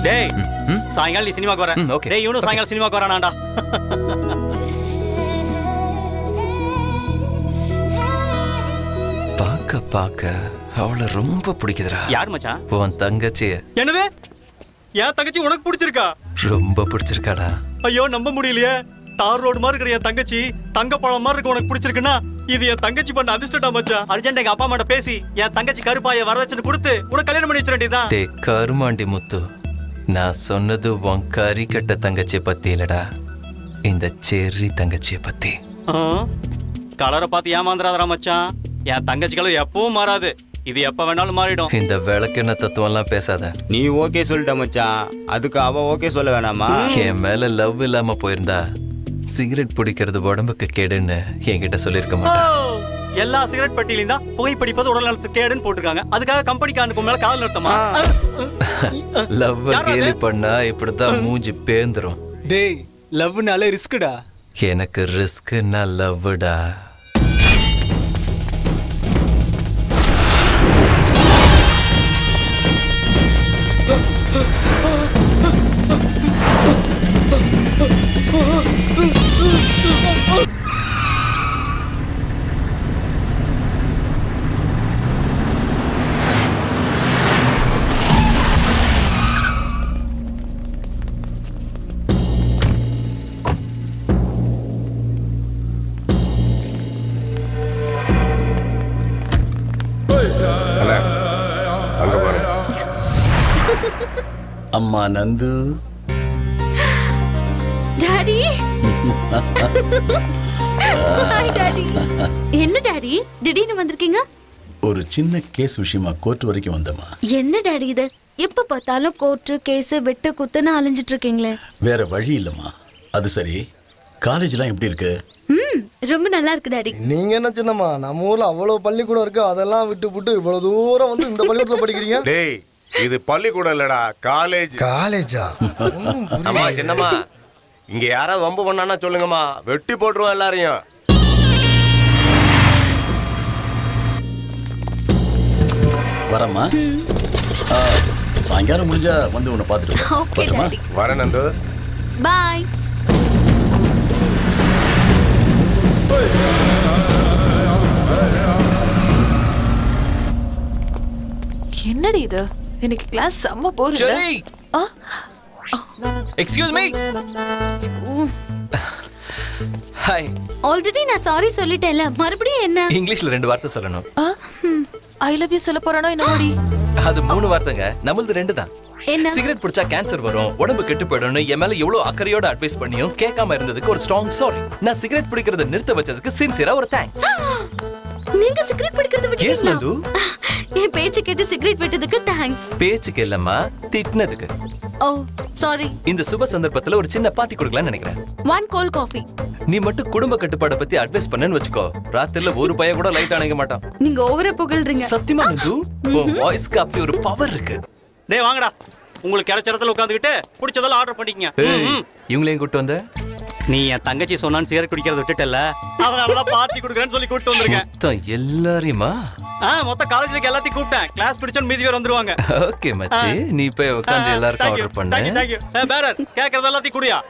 டேய் சாயங்காலம் நீ சினிமாக்கு வர ம், okay. டேய் இவனும் சாயங்காலம் சினிமாக்கு வரானாடா பார்க்க பார்க்க அவளை ரொம்ப பிடிக்குதுடா யார் மச்சான் உன் தங்கச்சிய என்னது என் தங்கச்சி உனக்கு பிடிச்சிருக்கா ரொம்ப பிடிச்சிருக்காடா ஐயோ நம்ப முடியலையே தார் ரோடு மாதிரி இருக்கிற என் தங்கச்சி தங்க பழம் மாதிரி இருக்கு உனக்கு பிடிச்சிருக்குன்னா இது என் தங்கச்சி பண்ண அதிர்ஷ்டடா மச்சான் அர்ஜென்ட் எங்க அப்பா அம்மாட்ட பேசி என் தங்கச்சி கருப்பாய வரதட்சணை கொடுத்து உனக்கு கல்யாணம் பண்ணி வச்சிட வேண்டியதுதான் டே கருமாண்டி முத்து நான் சொன்னது உன் கறி கட்ட தங்கச்சியை பத்தி இல்லடா இந்த செர்ரி தங்கச்சியை பத்தி கலரை பார்த்து ஏமாந்துறாதடா மச்சான் என் தங்கச்சி கலர் எப்பவும் மாறாது இது எப்ப வேணாலும் மாறிடும் இந்த விளக்கெண்ண தத்துவம்லாம் பேசாத நீ ஓகே சொல்லிட்ட மச்சான் அதுக்கு அவ ஓகே சொல்ல வேணாமா என் மேல லவ் இல்லாம போயிருந்தா சிகரெட் பிடிக்கிறது உடம்புக்கு கேடுன்னு என்கிட்ட சொல்லியிருக்க ஓ, மாட்டேன் எல்லா சிகரெட் பெட்டியிலும் தான் புகைப்பிடிப்பது உடல் நலத்துக்கு கேடுன்னு போட்டிருக்காங்க அதுக்காக கம்பெனிக்காரனுக்கு மேல காதல் நிறுத்தமா லவ் யார் அது? கேலி பண்ணா இப்படித்தான் மூஞ்சி பேந்துரும் டேய் லவ்னால ரிஸ்க்குடா எனக்கு ரிஸ்க்னா லவ்டா அங்க பாரு அம்மா நந்து டாடி ஹாய் டாடி என்ன டாடி திடீர்னு வந்திருக்கீங்க ஒரு சின்ன கேஸ் விஷயமா கோர்ட் வரைக்கும் வந்தம்மா என்ன டாடி இது எப்ப பார்த்தாலும் கோர்ட்டு கேஸ் வெட்டு குத்துன்னு அலைஞ்சிட்டு இருக்கீங்களே வேற வழி இல்லம்மா அது சரி காலேஜ்லாம் எப்படி இருக்கு ம் ரொம்ப நல்லா இருக்கு டாடி நீங்க என்ன சின்னம்மா நம்ம ஊர்ல அவ்வளவு பள்ளிக்கூடம் இருக்கு அதெல்லாம் விட்டு விட்டு இவ்வளவு தூரம் வந்து இந்த பள்ளிக்கூடத்துல படிக்கிறீங்க டேய் இது பள்ளிக்கூடம் இல்லடா காலேஜ் காலேஜா அம்மா சின்னம்மா இங்க யாராவது வம்பு பண்ணானா சொல்லுங்கம்மா வெட்டி போட்டுருவோம் எல்லாரையும் வரம்மா ஆ, சாயங்காலம் முடிஞ்சா வந்து உன்னை பார்த்துட்டு வரேன். ஓகே வரட்டுமா? டாடி வர நந்து பாய் என்னடி இது இன்னைக்கு கிளாஸ் செம்ம போர் சரி எக்ஸ்கியூஸ் மீ ஹாய் ஆல்ரெடி நான் சாரி சொல்லிட்டேன்ல மறுபடியும் என்ன இங்கிலீஷ்ல ரெண்டு வார்த்தை சொல்லணும் ஐ லவ் யூ சொல்ல போறானோ என்னடி அது மூணு வார்த்தைங்க நம்மளது ரெண்டு தான் என்ன சிகரெட் பிடிச்சா கேன்சர் வரும் உடம்பு கெட்டு போயிடும்னு என் மேல எவ்வளவு அக்கறையோட அட்வைஸ் பண்ணியும் கேட்காம இருந்ததுக்கு ஒரு ஸ்ட்ராங் சாரி நான் சிகரெட் பிடிக்கிறத நிறுத்த வச்சதுக்கு சின்சியரா ஒரு தேங்க்ஸ் நீங்க சிகரெட் பிடிக்கிறது எஸ் விட்டீங்களா நந்து என் பேச்சு கேட்டு சிகரெட் விட்டதுக்கு தேங்க்ஸ் பேச்சுக்கு இல்லம்மா திட்டினதுக்கு ஓ சாரி இந்த சுப சந்தர்ப்பத்துல ஒரு சின்ன பார்ட்டி கொடுக்கலாம்னு நினைக்கிறேன் ஒன் கோல் காஃபி நீ மட்டும் குடும்ப கட்டுப்பாட பத்தி அட்வைஸ் பண்ணேன்னு வச்சுக்கோ ராத்திரில ஒரு பைய கூட லைட் அணைக்க மாட்டான் நீங்க ஓவரா புகழ்றீங்க சத்தியமா நந்து உன் வாய்ஸ்க்கு அப்படி ஒரு பவர் இருக்கு டேய் வாங்கடா உங்களுக்கு கிடைச்ச இடத்துல உட்காந்துக்கிட்டு பிடிச்சதெல்லாம் ஆர்டர் பண்ணிக்கங்க ஏய், ம், ம். இவங்களையும் கூட்டு வந்த நீ என் தங்கச்சி சொன்னான்னு சிகரெட் குடிக்கிறத விட்டுட்டல அதனாலதான் பார்ட்டி கொடுக்குறேன்னு சொல்லி கூப்பிட்டு வந்திருக்கேன் மொத்தம் எல்லாரையுமா ஆ மொத்த காலேஜ்ல எல்லாத்தையும் கூப்பிட்டேன் கிளாஸ் பிடிச்சோன்னு மீதி பேர் வந்துருவாங்க ஓகே மச்சி நீ போய் உட்காந்து எல்லாருக்கும் ஆர்டர் பண்ணு தேங்க்யூ தேங்க்யூ பேரர் கேட்கறது எல்லாத்தையும் குடியா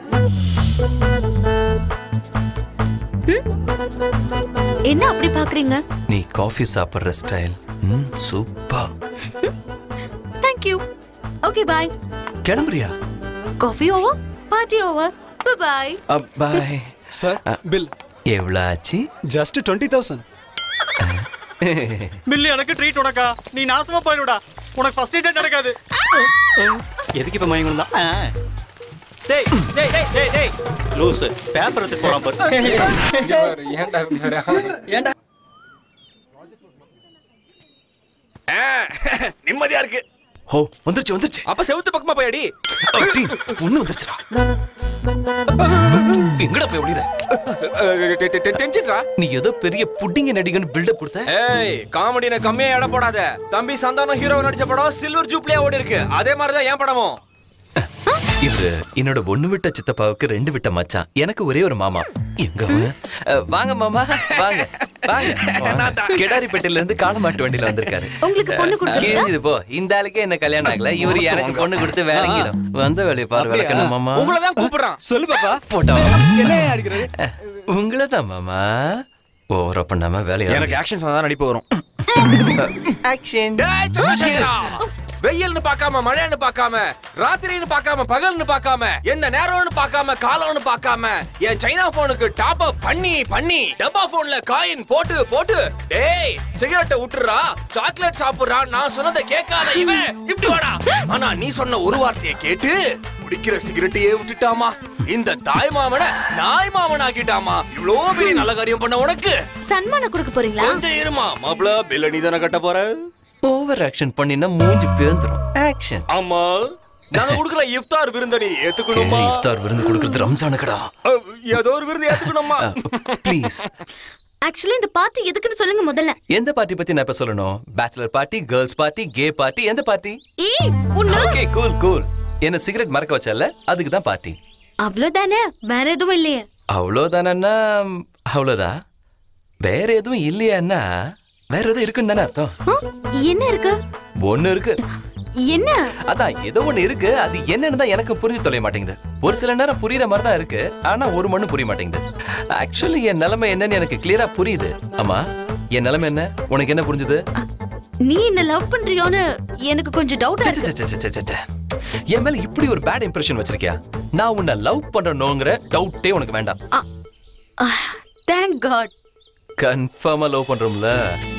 என்ன அப்படி பாக்குறீங்க நீ காஃபி சாப்பிடுற ஸ்டைல் ம் சூப்பர் தேங்க்யூ ஓகே பாய் கிளம்புறியா coffee over party over bye bye sir bill எவ்வளோ ஆச்சு ஜஸ்ட் டுவெண்ட்டி தௌசண்ட் மில்லி எனக்கு ட்ரீட் உனக்கா நீ நாசமா போயிடுடா உனக்கு ஃபர்ஸ்ட் டேட் நடக்காது எதுக்கு இப்ப மயங்கணும் தான் டேய் டேய் டேய் டேய் டேய் லூஸ் பேப்பர் எடுத்து போறான் பாரு ஏன்டா நிம்மதியா இருக்கு ஓ வந்துருச்சு வந்துருச்சு அப்ப செவுத்து பக்கமா போயடி அடி, பொண்ணு வந்துருச்சுடா எங்கடா போய் ஒளிர டென்ஷன்டா நீ ஏதோ பெரிய புட்டிங்க நடிகன்னு பில்டப் கொடுத்த ஏய் காமெடின கம்மியா எடை போடாத தம்பி சந்தானம் ஹீரோ நடிச்ச படம் சில்வர் ஜூப்லியா ஓடி இருக்கு அதே மாதிரி தான் என் படமும் இவரு என்னோட ஒண்ணு விட்ட சித்தப்பாவுக்கு ரெண்டு விட்ட மச்சான் எனக்கு ஒரே ஒரு மாமா எங்க அவன்? அஹ், வாங்க மாமா வாங்க வாங்க கிடாரிப்பேட்டையில இருந்து காலமாட்டு வண்டியில வந்திருக்காரு உங்களுக்கு பொண்ணு கொடுத்துருக்கா கிழிஞ்சது போ இந்த ஆளுக்கே என்ன கல்யாணம் ஆகல இவரு எனக்கு பொண்ணு கொடுத்து வேலைங்கிடும் வந்த வேலையை பாரு விளக்கணும் மாமா உங்களை தான் கூப்பிடுறான் சொல்லு பாப்பா போட்டோ என்ன அடிக்கிறது உங்களை தான் மாமா ஓவரா பண்ணாம வேலையை எனக்கு ஆக்ஷன் தான் நடிப்பு வரும் ஆக்ஷன் டேய், சந்திரசேகரா! வெயில்னு பார்க்காம மழைன்னு பார்க்காம ராத்திரின்னு பார்க்காம பகல்னு பார்க்காம எந்த நேரம்னு பார்க்காம காலம்னு பார்க்காம என் சைனா போனுக்கு டாப் அப் பண்ணி பண்ணி டப்பா போன்ல காயின் போட்டு போட்டு டேய் சிகரெட்டை விட்டுறா சாக்லேட் சாப்பிடுறா நான் சொன்னதை கேட்காத இவன் இப்படி வாடா ஆனா நீ சொன்ன ஒரு வார்த்தையை கேட்டு குடிக்கிற சிகரெட்டையே விட்டுட்டாமா இந்த தாய் மாமன நாய் மாமன் ஆக்கிட்டாமா இவ்வளோ பெரிய நல்ல காரியம் பண்ண உனக்கு சன்மானம் கொடுக்க போறீங்களா கொஞ்சம் இருமா மாப்பிள பில்ல நீ தானே கட்ட போற ஓவர் ஆக்ஷன் பண்ணினா மூஞ்சி பேந்துரும் ஆக்ஷன் ஆமா நாங்க குடுக்குற இஃப்தார் விருந்த நீ ஏத்துக்கணுமா இஃப்தார் விருந்து கொடுக்கறது ரம்ஜானுக்குடா அஹ், ஏதோ ஒரு விருந்து ஏத்துக்கணுமா ப்ளீஸ் ஆக்சுவலி இந்த பார்ட்டி எதுக்குன்னு சொல்லுங்க முதல்ல எந்த பார்ட்டி பத்தி நான் இப்ப சொல்லணும் பேச்சுலர் பார்ட்டி கேர்ள்ஸ் பார்ட்டி கே பார்ட்டி எந்த பார்ட்டி ஏய் உன்னு ஓகே கூல் கூல் என்ன சிகரெட் மறக்க வச்சல அதுக்கு தான் பார்ட்டி அவ்வளவுதானே வேற எதுவும் இல்லையே அவ்வளோதானன்னா அவ்வளோதான் வேற எதுவும் இல்லையான்னா வேற எதுவும் இருக்குன்னு தானே அர்த்தம் ஆ, என்ன இருக்கு ஒண்ணு இருக்கு என்ன அதான் ஏதோ ஒண்ணு இருக்கு அது என்னன்னு தான் எனக்கு புரிஞ்சு தொலைய மாட்டேங்குது ஒரு சில நேரம் புரியுற மாதிரி தான் இருக்கு ஆனா ஒரு மண்ணு புரிய மாட்டேங்குது ஆக்சுவலி என் நிலைமை என்னன்னு எனக்கு கிளியரா புரியுது ஆமா என் நிலைமை என்ன உனக்கு என்ன புரிஞ்சுது நீ என்ன லவ் பண்றியோன்னு எனக்கு கொஞ்சம் டவுட்டா ச்சே, இருக்கு ச்சே, ச்சே, ச்சே, ச்சே, ச்சே. என் மேல இப்படி ஒரு பேட் இம்ப்ரெஷன் வச்சிருக்கியா நான் உன்னை லவ் பண்றனோங்கிற டவுட்டே உனக்கு வேண்டாம் தேங்க் காட் கன்ஃபார்மா லவ் பண்றோம்ல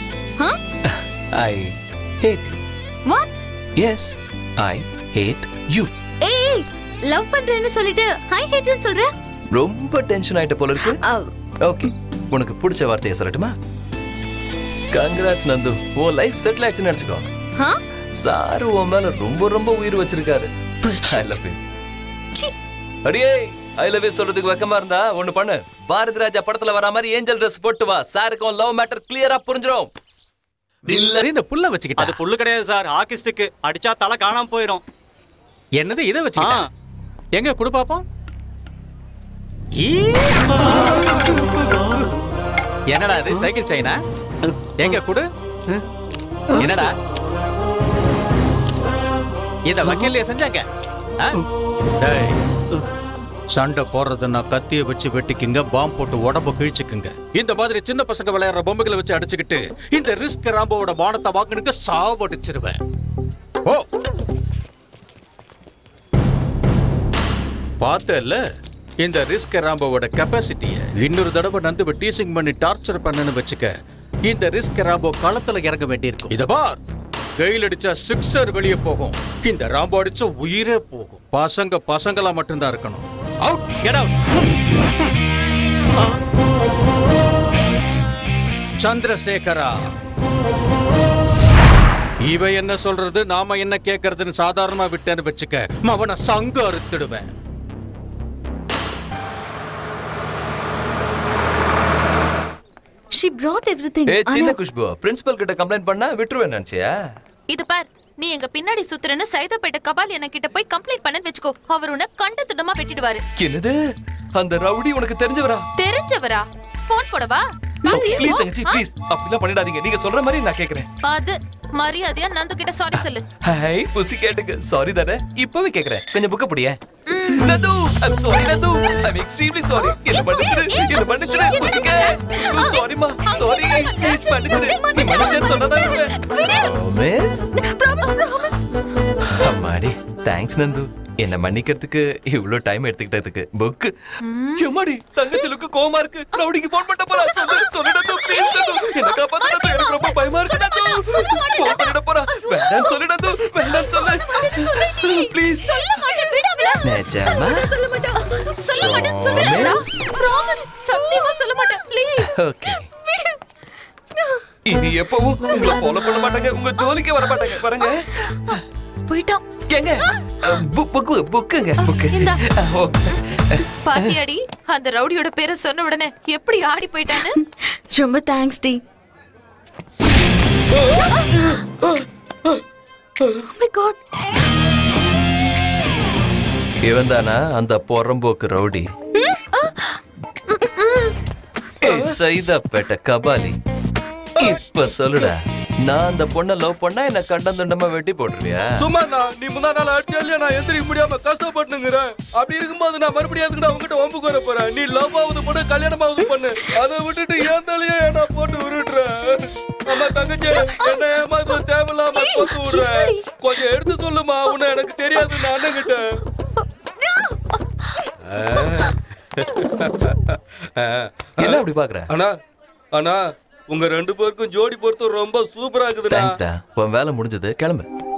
I hate what yes I hate you ஏய் லவ் பண்றேன்னு சொல்லிட்டு ஹை ஹேட்னு சொல்ற ரொம்ப டென்ஷன் ஆயிட்ட போல இருக்கு அவ், ஓகே உனக்கு பிடிச்ச வார்த்தையை சொல்லட்டுமா கங்க்ராட்ஸ் நந்து உன் லைஃப் செட்டில் ஆயிடுச்சுன்னு நினைச்சுக்கோ huh? சாரு உன் மேல ரொம்ப ரொம்ப உயிர் வச்சிருக்காரு ஐ லவ் யூ சீ. அடியே ஐ லவ் யூ சொல்றதுக்கு வெக்கமா இருந்தா ஒண்ணு பண்ணு பாரதி ராஜா படத்துல வர மாதிரி ஏஞ்சல் ட்ரெஸ் போட்டு வா சாருக்கும் லவ் மேட்டர் கிளியரா புரிஞ்சிரும் இந்த புல்ல வச்சுக்கிட்டா அது புல்லு கிடையாது சார் ஆர்கிஸ்டுக்கு அடிச்சா தலை காணாம போயிடும் என்னது இதை வச்சுக்கிட்டா எங்க குடு பாப்போம் ஈ! என்னடா இது சைக்கிள் செயினா எங்க குடு என்னடா இத வக்கீல்லையே செஞ்சாங்க ஆ? டேய், சண்டை போடுறதுன்னா கத்திய வச்சு வெட்டிக்குங்க பாம்பு போட்டு உடம்ப கிழிச்சுக்குங்க இந்த மாதிரி சின்ன பசங்க விளையாடுற பொம்மைகளை வச்சு அடிச்சுக்கிட்டு இந்த ரிஸ்க் ராம்போவோட மானத்தை வாங்கினுக்கு சாவடிச்சிருவேன் ஓ பார்த்தல இந்த ரிஸ்க் ராம்போவோட கெப்பாசிட்டிய இன்னொரு தடவை நந்துவ டீசிங் பண்ணி டார்ச்சர் பண்ணனு வச்சுக்க இந்த ரிஸ்க் ராம்போ களத்துல இறங்க வேண்டியிருக்கும் இத பார் கையில் அடிச்சா சிக்ஸர் வெளியே போகும் இந்த ராம்போ அடிச்சா உயிரே போகும் பசங்க பசங்களா மட்டும்தான் இருக்கணும் அவுட் கெட் அவுட் சந்திரசேகரா இவ என்ன சொல்றது நாம என்ன கேக்குறதுன்னு சாதாரணமா விட்டேன்னு வச்சுக்க அவனை சங்க அறுத்துடுவேன் she brought everything ஏ சின்ன ஆனா- குஷ்பு பிரின்சிபல் கிட்ட கம்ப்ளைண்ட் பண்ணா விட்டுருவேன் நினைச்சியா இது பார் நீ எங்க பின்னாடி சுத்துறன்னு சைதாப்பேட்டை கபால் என்ன கிட்ட போய் கம்ப்ளைண்ட் பண்ணு வெச்சுக்கோ அவர் உன்னை கண்ட துண்டமா வெட்டிடுவாரு என்னது அந்த ரவுடி உனக்கு தெரிஞ்சவரா தெரிஞ்சவரா போன் போடவா பாத்தியா? ப்ளீஸ் தங்கச்சி ஆ? ப்ளீஸ் அப்படிலாம் பண்ணிடாதீங்க நீங்க சொல்ற மாதிரி நான் கேக்குறேன் அது மரியாதையா நந்து கிட்ட சாரி சொல்லு ஹாய் புசி கேட்டுங்க சாரி தானே இப்பவே கேக்குறேன் கொஞ்சம் புக்க புடிய Nathu I'm sorry Nathu I'm extremely sorry என்ன மன்னிச்சிரு என்ன மன்னிச்சிரு புசிக்க சாரிமா சாரி ப்ளீஸ் மன்னிச்சிரு நீ மன்னிச்சிரு சொன்னதா மிஸ் ப்ராமிஸ் ப்ராமிஸ் அம்மாடி தேங்க்ஸ் நந்து என்ன மன்னிக்கிறதுக்கு இவ்ளோ டைம் எடுத்துக்கிட்டதுக்கு புக் எம்மாடி தங்கச்சிலுக்கு கோவமா இருக்கு ரவுடிக்கு ஃபோன் பண்ண போறா சொல்லு சொல்லு நந்து ப்ளீஸ் நந்து என்ன காப்பாத்து நந்து எனக்கு ரொம்ப பயமா இருக்கு நந்து ஃபோன் பண்ணிட போறா வேண்டாம் சொல்லு நந்து வேண்டாம் சொல்லு ப்ளீஸ் சொல்ல மாட்டேன் விடு அவள நிஜமா சொல்ல மாட்டேன் சொல்ல மாட்டேன் சொல்லுடா ப்ராமிஸ் சத்தியமா சொல்ல மாட்டேன் ப்ளீஸ் ஓகே இனி எப்பவும் உங்களை ஃபாலோ பண்ண மாட்டாங்க உங்க ஜோலிக்கு வர மாட்டாங்க பாருங்க போயிட்டான் எங்க புக் புக் புக்குங்க புக்கு இந்தா. ஓகே பாத்தியாடி அந்த ரவுடியோட பேரை சொன்ன உடனே எப்படி ஆடி போயிட்டான்னு ரொம்ப தேங்க்ஸ் டி my god இவன் தானா அந்த பொறம்போக்கு ரவுடி ஏய் சைதாப்பேட்டை கபாலி இப்ப சொல்லுடா நான் அந்த பொண்ணை லவ் பண்ணா என்ன கண்டம் துண்டமா வெட்டி போட்டுருவியா சும்மா நான் நீ முந்தா நாள் அடிச்சா இல்லையா நான் எந்திரிக்க முடியாம கஷ்டப்பட்டுங்கிறேன் அப்படி இருக்கும்போது நான் மறுபடியும் எதுக்கு உங்ககிட்ட வம்புக்கு வர போறேன் நீ லவ் ஆகுது பண்ணு கல்யாணம் ஆகுது பண்ணு அதை விட்டுட்டு ஏன் தலையே என்ன போட்டு உருட்டுற அம்மா தங்கச்சி என்ன ஏமாத்த தேவையில்லாம போட்டு விடுற கொஞ்சம் எடுத்து சொல்லுமா உன்னை எனக்கு தெரியாது நான் அண்ணன் என்ன அப்படி பாக்குற அண்ணா அண்ணா உங்க ரெண்டு பேருக்கும் ஜோடி பொறுத்து ரொம்ப சூப்பரா இருக்குதுண்ணா தேங்க்ஸ்டா உன் வேலை முடிஞ்சது கிளம்பு